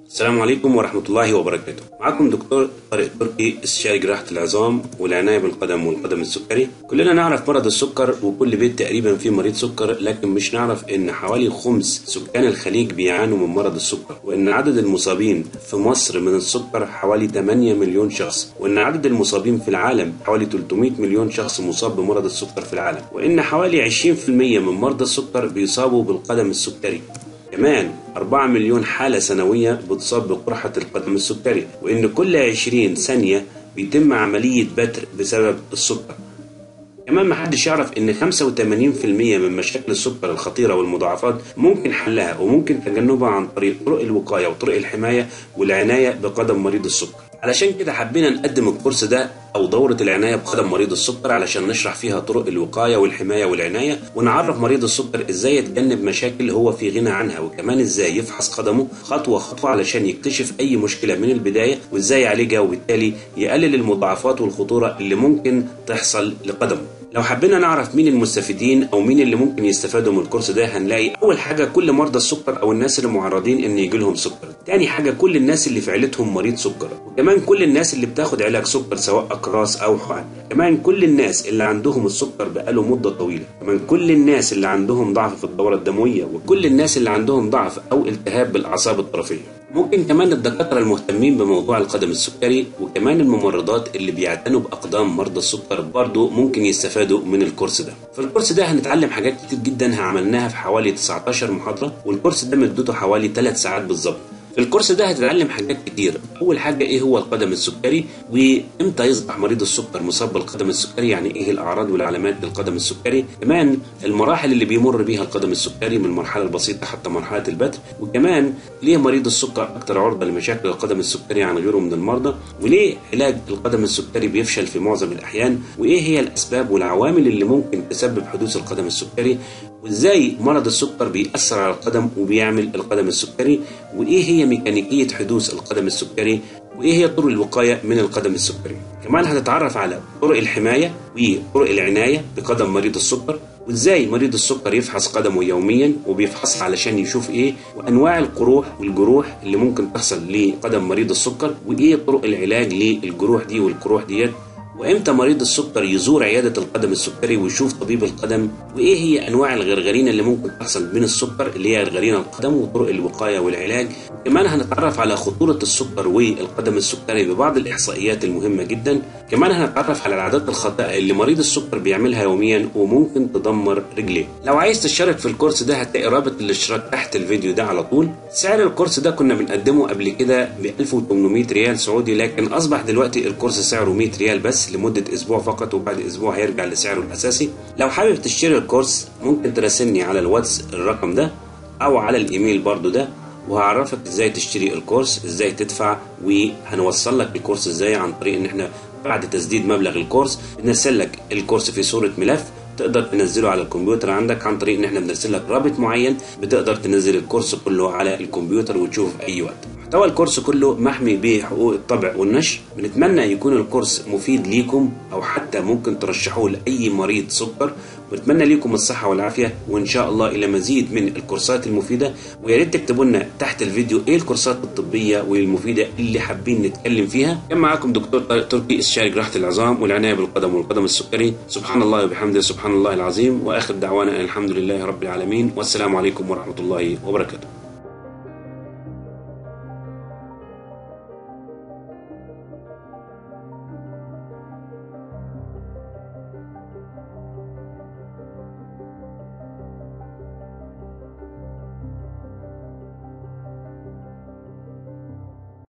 السلام عليكم ورحمة الله وبركاته معكم دكتور طارق تركي استشاري جراحة العظام والعناية بالقدم والقدم السكري كلنا نعرف مرض السكر وكل بيت تقريبا فيه مريض سكر لكن مش نعرف ان حوالي خمس سكان الخليج بيعانوا من مرض السكر وان عدد المصابين في مصر من السكر حوالي 8 مليون شخص وان عدد المصابين في العالم حوالي 300 مليون شخص مصاب بمرض السكر في العالم وان حوالي 20% من مرضى السكر بيصابوا بالقدم السكري كمان 4 مليون حالة سنوية بتصاب بقرحة القدم السكري وإن كل 20 ثانية بيتم عملية بتر بسبب السكر كمان محدش يعرف ان 85% من مشاكل السكر الخطيره والمضاعفات ممكن حلها وممكن تجنبها عن طريق طرق الوقايه وطرق الحمايه والعنايه بقدم مريض السكر علشان كده حبينا نقدم الكورس ده او دورة العناية بقدم مريض السكر علشان نشرح فيها طرق الوقاية والحماية والعناية ونعرف مريض السكر ازاي يتجنب مشاكل هو في غنى عنها وكمان ازاي يفحص قدمه خطوة خطوة علشان يكتشف اي مشكلة من البداية وازاي يعالجها وبالتالي يقلل المضاعفات والخطورة اللي ممكن تحصل لقدمه لو حبينا نعرف مين المستفيدين او مين اللي ممكن يستفادوا من الكورس ده هنلاقي اول حاجه كل مرضى السكر او الناس اللي معرضين ان يجي لهم سكر تاني حاجه كل الناس اللي في عيلتهم مريض سكر وكمان كل الناس اللي بتاخد علاج سكر سواء اقراص او حقن كمان كل الناس اللي عندهم السكر بقاله مده طويله كمان كل الناس اللي عندهم ضعف في الدوره الدمويه وكل الناس اللي عندهم ضعف او التهاب بالاعصاب الطرفيه ممكن كمان الدكاترة المهتمين بموضوع القدم السكري وكمان الممرضات اللي بيعتنوا بأقدام مرضى السكر برضه ممكن يستفادوا من الكورس ده في الكورس ده هنتعلم حاجات كتير جدا عملناها في حوالي 19 محاضرة والكورس ده مدته حوالي 3 ساعات بالظبط في الكورس ده هتتعلم حاجات كتير اول حاجه ايه هو القدم السكري وامتى يصبح مريض السكر مصاب بالقدم السكري يعني ايه الاعراض والعلامات للقدم السكري كمان المراحل اللي بيمر بيها القدم السكري من المرحله البسيطه حتى مرحله البتر وكمان ليه مريض السكر اكثر عرضه لمشاكل القدم السكري عن غيره من المرضى وليه علاج القدم السكري بيفشل في معظم الاحيان وايه هي الاسباب والعوامل اللي ممكن تسبب حدوث القدم السكري وازاي مرض السكر بيأثر على القدم وبيعمل القدم السكري وايه هي ميكانيكية حدوث القدم السكري وايه هي طرق الوقاية من القدم السكري كمان هتتعرف على طرق الحماية وطرق العناية بقدم مريض السكر وازاي مريض السكر يفحص قدمه يوميا وبيفحص علشان يشوف ايه وانواع القروح والجروح اللي ممكن تحصل لقدم مريض السكر وايه طرق العلاج للجروح دي والقروح ديت وامتى مريض السكر يزور عيادة القدم السكري ويشوف طبيب القدم وايه هي انواع الغرغرينة اللي ممكن تحصل من السكر اللي هي غرغرينة القدم وطرق الوقاية والعلاج كمان هنتعرف على خطورة السكر والقدم السكري ببعض الاحصائيات المهمة جدا كمان هنتعرف على العادات الخاطئة اللي مريض السكر بيعملها يوميا وممكن تدمر رجليه لو عايز تشترك في الكورس ده هتلاقي رابط الاشتراك تحت الفيديو ده على طول سعر الكورس ده كنا بنقدمه قبل كده ب 1800 ريال سعودي لكن اصبح دلوقتي الكورس سعره 100 ريال بس لمدة أسبوع فقط وبعد أسبوع هيرجع لسعره الأساسي لو حابب تشتري الكورس ممكن تراسلني على الواتس الرقم ده أو على الإيميل برضو ده وهعرفك ازاي تشتري الكورس ازاي تدفع وهنوصل لك الكورس ازاي عن طريق ان احنا بعد تسديد مبلغ الكورس بنرسل لك الكورس في صورة ملف تقدر تنزله على الكمبيوتر عندك عن طريق ان احنا بنرسل لك رابط معين بتقدر تنزل الكورس كله على الكمبيوتر وتشوفه في اي وقت محتوى الكورس كله محمي بحقوق الطبع والنشر بنتمنى يكون الكورس مفيد ليكم او حتى ممكن ترشحوه لاي مريض سكر ونتمنى ليكم الصحه والعافيه وان شاء الله الى مزيد من الكورسات المفيده ويا ريت تكتبوا لنا تحت الفيديو ايه الكورسات الطبيه والمفيده اللي حابين نتكلم فيها كان معاكم دكتور طارق تركي استشاري جراحه العظام والعنايه بالقدم والقدم السكري سبحان الله وبحمده سبحان الله العظيم واخر دعوانا الحمد لله رب العالمين والسلام عليكم ورحمه الله وبركاته